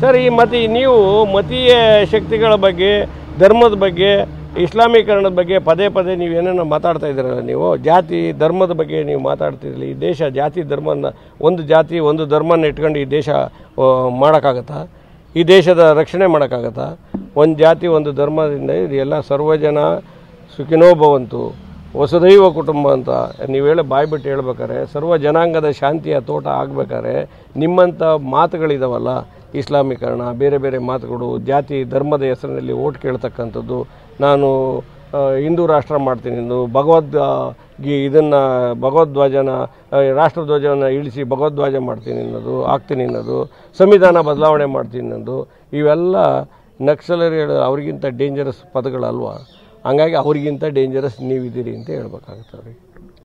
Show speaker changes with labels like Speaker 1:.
Speaker 1: sir ಈ ಮತಿ ನೀವು ಮತೀಯ ಶಕ್ತಿಗಳ ಬಗ್ಗೆ ಧರ್ಮದ ಬಗ್ಗೆ ಇಸ್ಲಾಮೀಕರಣದ ಬಗ್ಗೆ ಪದೇ ಪದೇ ನೀವು ಏನೇನೋ ಮಾತಾಡ್ತಾ ಇದ್ದೀರಲ್ಲ ನೀವು ಜಾತಿ ಧರ್ಮದ ಬಗ್ಗೆ ನೀವು ಮಾತಾಡ್ತಿದ್ರಲ್ಲ ಈ ದೇಶ ಜಾತಿ ಧರ್ಮನ ಒಂದು ಜಾತಿ ಒಂದು ಧರ್ಮನ ಇಟ್ಕೊಂಡು ಈ ದೇಶ ಆ, ಮಾಡೋಕ್ಕಾಗತ್ತಾ ಈ ದೇಶದ ರಕ್ಷಣೆ ಮಾಡೋಕ್ಕಾಗತ್ತಾ ಒಂದು ಜಾತಿ ಒಂದು ಧರ್ಮದಿಂದ ಇದು ಎಲ್ಲ ಸರ್ವಜನ ಸುಖಿನೋ ಭವಂತು ವಸುದೈವ ಕುಟುಂಬ ಅಂತ ನೀವು ಹೇಳಿ ಬಾಯ್ಬಿಟ್ಟು ಹೇಳ್ಬೇಕಾರೆ ಸರ್ವ ಜನಾಂಗದ ಶಾಂತಿಯ ತೋಟ ಆಗಬೇಕಾದ್ರೆ ನಿಮ್ಮಂಥ ಮಾತುಗಳಿದಾವಲ್ಲ ಇಸ್ಲಾಮೀಕರಣ ಬೇರೆ ಬೇರೆ ಮಾತುಗಳು ಜಾತಿ ಧರ್ಮದ ಹೆಸರಿನಲ್ಲಿ ಓಟ್ ಕೇಳ್ತಕ್ಕಂಥದ್ದು ನಾನು ಆ, ಹಿಂದೂ ರಾಷ್ಟ್ರ ಮಾಡ್ತೀನಿ ಎಂದು ಭಗವದ್ ಆ, ಗಿ ಇದನ್ನು ಭಗವದ್ಧ್ವಜನ ಆ, ರಾಷ್ಟ್ರಧ್ವಜವನ್ನು ಇಳಿಸಿ ಭಗವದ್ಧ್ವಜ ಮಾಡ್ತೀನಿ ಅನ್ನೋದು ಆಗ್ತೀನಿ ಅನ್ನೋದು ಸಂವಿಧಾನ ಬದಲಾವಣೆ ಮಾಡ್ತೀನಿ ಅನ್ನೋದು ಇವೆಲ್ಲ ನಕ್ಸಲರಿಗಳು ಅವ್ರಿಗಿಂತ ಡೇಂಜರಸ್ ಪದಗಳಲ್ವಾ ಹಂಗಾಗಿ ಅವ್ರಿಗಿಂತ ಡೇಂಜರಸ್ ನೀವಿದ್ದೀರಿ ಅಂತ ಹೇಳ್ಬೇಕಾಗುತ್ತೆ ಅವ್ರಿಗೆ